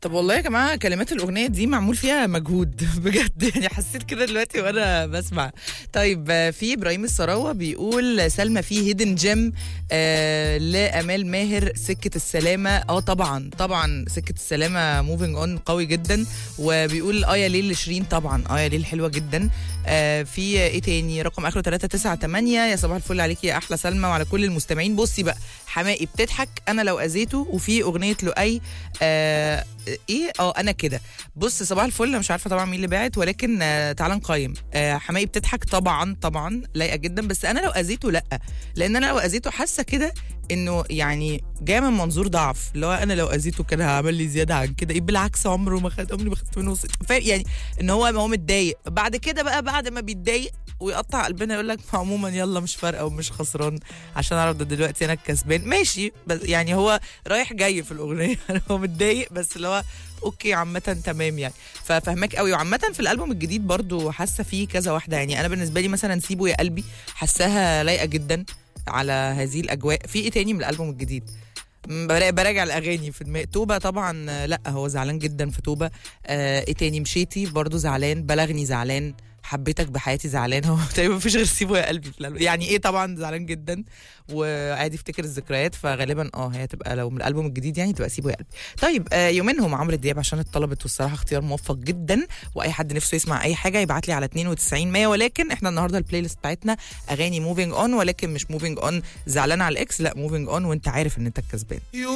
طب والله يا جماعه كلمات الاغنيه دي معمول فيها مجهود بجد يعني حسيت كده دلوقتي وانا بسمع طيب آه، في ابراهيم السراوه بيقول سلمى في هيدن جيم آه لامال ماهر سكه السلامه اه طبعا طبعا سكه السلامه موفينج اون قوي جدا وبيقول اه يا ليل لشيرين طبعا اه يا ليل حلوه جدا آه في ايه تاني رقم اخره 398 يا صباح الفل عليكي يا احلى سلمى وعلى كل المستمعين بصي بقى حمائي بتضحك انا لو اذيته وفي اغنيه لؤي آه ايه اه انا كده بص صباح الفل انا مش عارفه طبعا مين اللي باعت ولكن آه تعال نقيم آه حمائي بتضحك طبعا طبعا لايقه جدا بس انا لو اذيته لا لان انا لو اذيته حاسه كده انه يعني جايه من منظور ضعف اللي هو انا لو اذيته كان هعمل لي زياده عن كده ايه بالعكس عمره ما خد عمري ما خدت منه وص- فا- يعني ان هو هو متضايق بعد كده بقى بعد ما بيتضايق ويقطع قلبنا يقول لك عموما يلا مش فارقه ومش خسران عشان اعرف ده دلوقتي انا الكسبان ماشي بس يعني هو رايح جاي في الاغنيه هو متضايق بس اللي هو اوكي عامه تمام يعني ففهمك قوي وعامه في الالبوم الجديد برضو حاسه فيه كذا واحده يعني انا بالنسبه لي مثلا سيبه يا قلبي حاساها لايقه جدا على هذه الاجواء في ايه تاني من الالبوم الجديد م، برا- براجع الاغاني في دماغي توبه طبعا آه، لا هو زعلان جدا في توبه آه ايه تاني مشيتي برضو زعلان بلغني زعلان حبيتك بحياتي زعلان هو تقريبا مفيش غير سيبه يا قلبي في الألبوم. يعني ايه طبعا زعلان جدا وعادي افتكر الذكريات فغالبا اه هي تبقى لو من الالبوم الجديد يعني تبقى سيبه يا قلبي طيب آه يومينهم عمرو دياب عشان اتطلبت والصراحه اختيار موفق جدا واي حد نفسه يسمع اي حاجه يبعت لي على 92 100 ولكن احنا النهارده البلاي ليست بتاعتنا اغاني موفينج اون ولكن مش موفينج اون زعلان على الاكس لا موفينج اون وانت عارف ان انت الكسبان